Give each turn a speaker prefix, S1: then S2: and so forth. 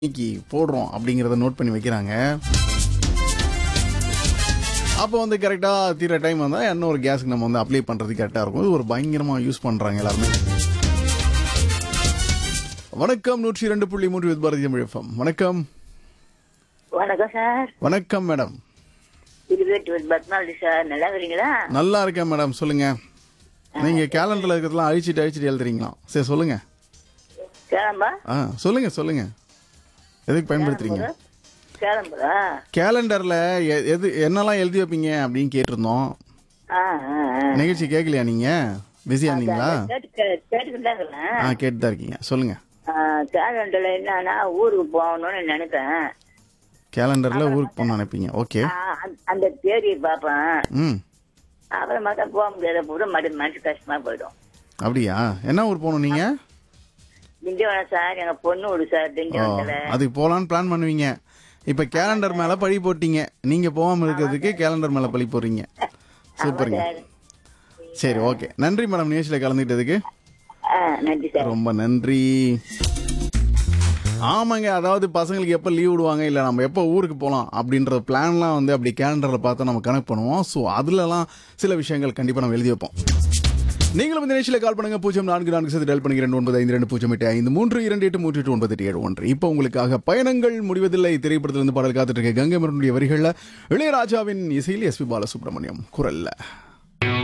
S1: இன்னைக்கு போடுறோம் அப்படிங்கிறத நோட் பண்ணி வைக்கிறாங்க அப்போ வந்து கரெக்டாக தீர டைம் வந்தால் இன்னொரு கேஸுக்கு நம்ம வந்து அப்ளை பண்ணுறது கரெக்டாக இருக்கும் இது ஒரு பயங்கரமாக யூஸ் பண்ணுறாங்க எல்லாருமே வணக்கம் நூற்றி ரெண்டு புள்ளி மூன்று வித் பாரதி தமிழ் FM. வணக்கம்
S2: வணக்கம் சார்
S1: வணக்கம் மேடம்
S2: இருபத்தி பத்மாவதி சார் நல்லா இருக்கிறீங்களா
S1: நல்லா இருக்கேன் மேடம் சொல்லுங்க நீங்க கேலண்டர்ல இருக்கிறதெல்லாம் அழிச்சிட்டு அழிச்சிட்டு எழுதுறீங்களா சரி சொல்லுங்க
S2: கிளம்பா
S1: ஆ சொல்லுங்க சொல்லுங்க எதுக்கு பயன்படுத்துறீங்க
S2: கிளம்புறா
S1: கேலண்டர்ல எ- எது என்னெல்லாம் எழுதி வைப்பீங்க அப்படின்னு கேட்டிருந்தோம்
S2: ஆ ஆ, ஆ.
S1: நிகழ்ச்சி கேட்கலையா நீங்க பிஸியா இருந்தீங்களா
S2: கேட்டு கே- கேட்டுக்கிட்டு தான் இருக்கிறேன்.
S1: ஆ கேட்டு தான் இருக்கீங்க சொல்லுங்க
S2: ஆ, கேலண்டர்ல என்னன்னா ஊருக்கு போகணும்னு நினைப்பேன்
S1: கேலண்டர்ல ஊருக்கு போகணும்னு நினைப்பீங்க ஓகே
S2: ஆ, அந்த- அந்த தேதியை பார்ப்பேன்
S1: ம்
S2: அப்புறம் பார்த்தா போக முடியாத போது மறு மனசு கஷ்டமா போயிடும்
S1: அப்படியா என்ன ஊர் போகணும் நீங்க
S2: திண்டிவனம் சார் எங்க பொண்ணு விடு சார்
S1: ஓ
S2: திண்டிவனத்துல
S1: அதுக்கு போகலான்னு பிளான் பண்ணுவீங்க இப்போ கேலண்டர் மேல பழி போட்டீங்க நீங்க போகாம இருக்கிறதுக்கு கேலண்டர் மேல பழி போடுறீங்க சூப்பருங்க
S2: சார்
S1: சரி ஓகே நன்றி மேடம் நிகழ்ச்சியில் கலந்துக்கிட்டதுக்கு
S2: ஆ, நன்றி சார்
S1: ரொம்ப நன்றி ஆமாங்க அதாவது பசங்களுக்கு எப்போ லீவ் விடுவாங்க இல்லை நம்ம எப்போ ஊருக்கு போகலாம் அப்படின்ற பிளான்லாம் வந்து அப்படி கேலண்டரில் பார்த்து நம்ம கனெக்ட் பண்ணுவோம் ஸோ அதுலலாம் சில விஷயங்கள் கண்டிப்பாக நம்ம எழுதி வைப்போம் நீங்களும் இந்த நிகழ்ச்சியில் கால் பண்ணுங்க பூஜ்ஜியம் நான்கு நான்கு சேர்த்து டெல் பண்ணி ரெண்டு ஒன்பது ஐந்து ரெண்டு பூஜ்ஜியம் எட்டு ஐந்து மூன்று இரண்டு எட்டு மூன்று எட்டு ஒன்பது எட்டு ஏழு ஒன்று இப்போ உங்களுக்காக பயணங்கள் முடிவதில்லை திரைப்படத்திலிருந்து பாடல் காத்துட்டு இருக்க கங்கை மரனுடைய வரிகளில் இளையராஜாவின் இசையில் எஸ்பி பாலசுப்ரமணியம் குரல்ல